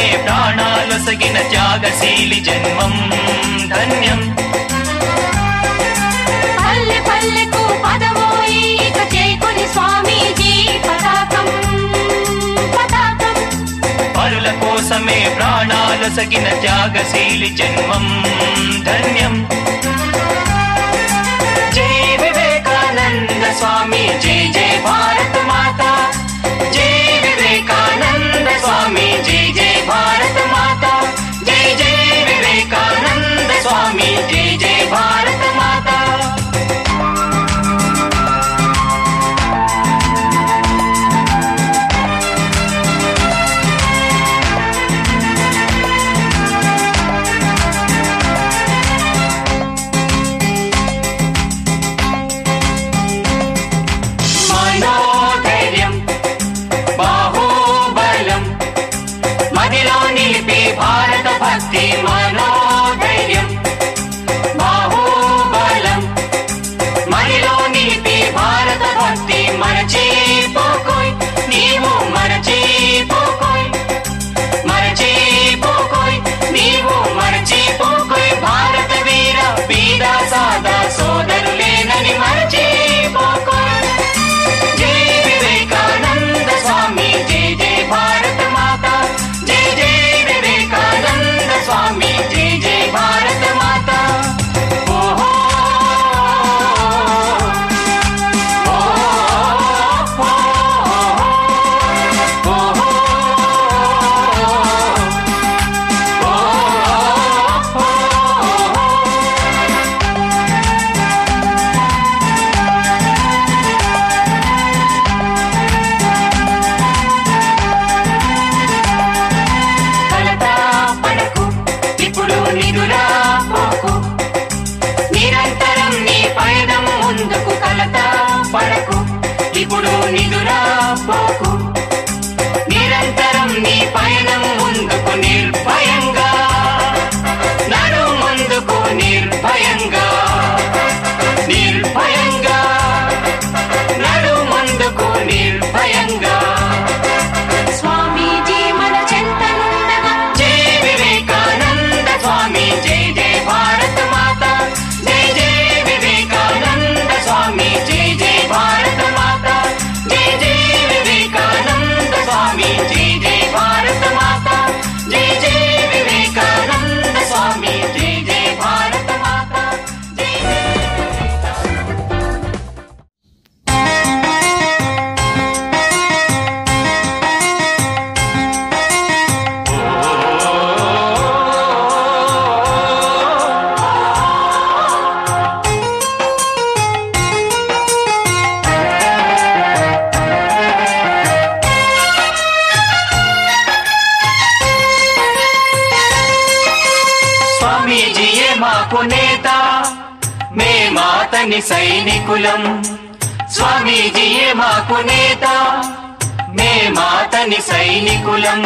ప్రాణాలొసగిన త్యాగశీలి జన్మం ధన్యం పల్లె పల్లెకు పదమోయి ఇక చేకొని స్వామీజీ పతాకం పతాకం పరుల కోసమే ప్రాణాలొసగిన త్యాగశీలి జన్మం ధన్యం జై వివేకానంద స్వామి జై జై భారత మాత జై వివేకానంద స్వామి జై జై భారత మాత జై జై వివేకానంద స్వామి జై జై భారత మాత మనోధైర్యం బాహుబలం మదిలో నిలిపి భారత భక్తి మనోధైర్యం బాహుబలం మదిలో నిలిపి భారత భక్తి మరచిపోకోయ్ నీవు మరచిపోకోయ్ మరచిపోకోయ్ నీవు మరచిపోకోయ్ భారత వీర వీర సాదా సోదరులేనని మరచిపోకోయ్ జై వివేకానంద స్వామి జై జై భారత మాత జై జై వివేకానంద స్వామి జై జై భారత మాత ఓహో ఓహో కలత పడకు ఇప్పుడు నిదురా పోకు నిరంతరం నీ పయనం ముందుకు కలత పడకు ఇప్పుడు నిదురా పోకు నిరంతరం నీ పయనం ముందుకు నిర్భయంగా నడు ముందుకు నిర్భయంగా నిర్భయంగా నడు ముందుకు నిర్భయంగా స్వామీజీ మన చెంతనుండగా జై వివేకానంద స్వామి జై జై భారత మాత జై జై వివేకానంద స్వామి జై జై భారత మాత జై జై వివేకానంద స్వామి జై జై భారత మాత జై జై వివేకానంద స్వామి జై జై భారత మాత జై స్వామీజీయే మాకు నేత మేమాతని సైనికులం స్వామీజీయే మాకు నేత మేమాతని సైనికులం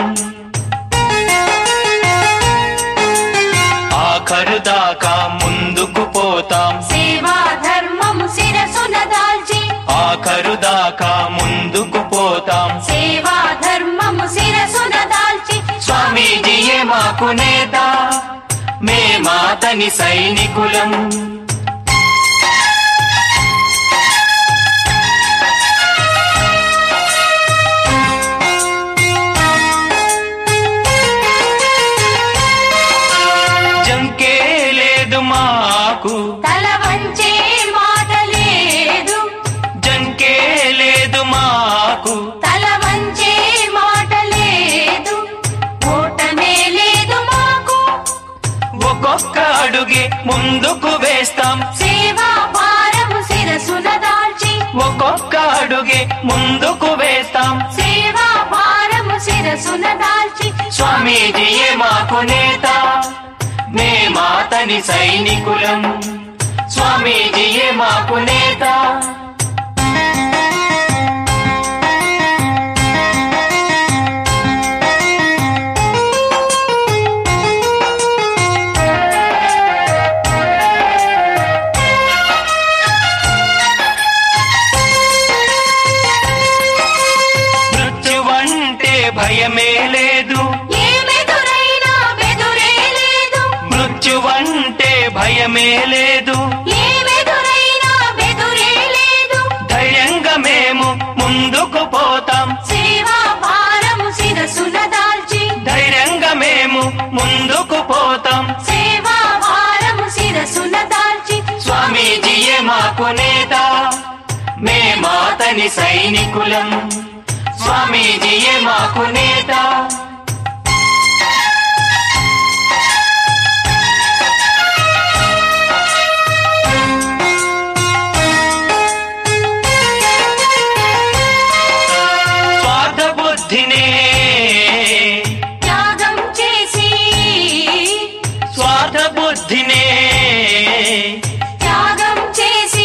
ఆఖరు దాకా ముందుకు పోతాం సేవా ధర్మము శిరసున దాల్చి ఆఖరు దాకా ముందుకు పోతాం సేవా ధర్మము శిరసున దాల్చి స్వామీజీయే మాకు నేత మేమాతని సైనికులం జంకే లేదు మాకు తల వంచే మాట లేదు జంకే లేదు మాకు తల వంచే మాట లేదు ఓటమే లేదు మాకు ఒక్కొక్క అడుగే ముందుకు వేస్తాం సేవా భారము శిరసున దాల్చి ఒక్కొక్క అడుగే ముందుకు వేస్తాం సేవా భారము శిరసున దాల్చి స్వామీజీయే మాకు నేత మేమాతని సైనికులం స్వామీజీయే మాకు నేత మృత్యువంటే భయమే లేదు ఏమెదురైనా భయమే లేదు ఏమెదురైనా బెదురే లేదు ధైర్యంగా మేము ముందుకు పోతాం సేవా భారము శిరసున దాల్చి ధైర్యంగా మేము ముందుకు పోతాం సేవా భారము శిరసున దాల్చి స్వామీజీయే మాకు నేత మేమాతని సైనికులం స్వామీజీయే మాకు నేత స్వార్థ బుద్ధినే త్యాగం చేసి స్వార్థ బుద్ధినే త్యాగం చేసి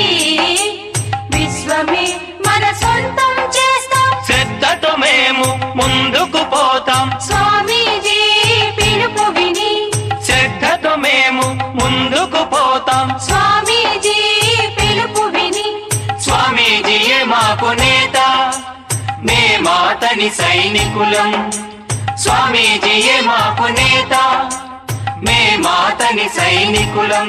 విశ్వమే మన సొంతం చేస్తాం శ్రద్ధతో మేము ముందుకు పోతాం స్వామీజీ పిలుపు విని శ్రద్ధతో మేము ముందుకు పోతాం స్వామీజీ పిలుపు విని స్వామీజీయే మాకు నేత మేమాతని సైనికులం స్వామీజీయే మాకు నేత మేమాతని సైనికులం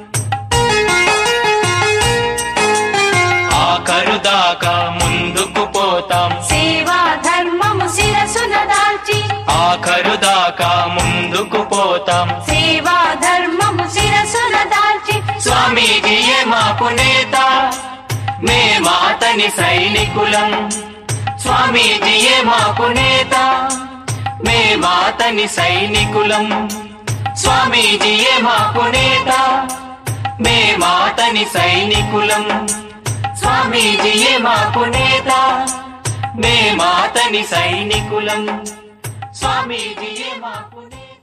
ఆఖరు దాకా ముందుకు పోతాం సేవా ధర్మము శిరసున దాల్చి ఆఖరు దాకా ముందుకు పోతాం సేవా ధర్మము శిరసున దాల్చి స్వామీజీయే మాకు నేత మేమాతని సైనికులం స్వామీజీయే మాకు నేత మేమాతని సైనికులం స్వామీజీయే మాకు నేత మేమాతని సైనికులం స్వామీజీయే మాకు నేత మేమాతని సైనికులం స్వామీజీయే మాకు నేత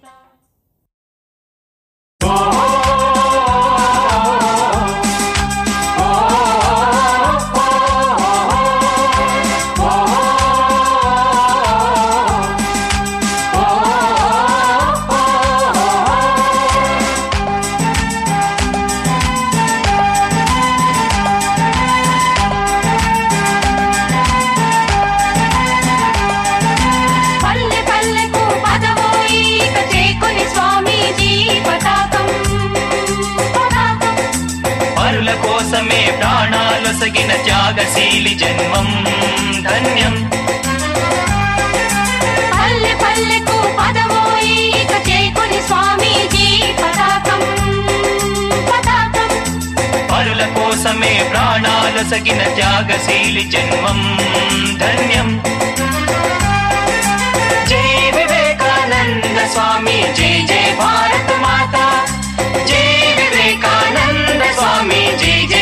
పల్లె పల్లెకు పదవోయి ఇక చేకొని స్వామీజీ పతాకం పతాకం పరుల కోసమే ప్రాణాలొసగిన త్యాగశీలి జన్మం ధన్యం పల్లె పల్లెకు పదవోయి ఇక చేకొని స్వామీజీ పతాకం పతాకం పరుల కోసమే ప్రాణాలొసగిన త్యాగశీలి జన్మం ధన్యం జై వివేకానంద స్వామి జై జై భారత మాత జై వివేకానంద స్వామి జై జై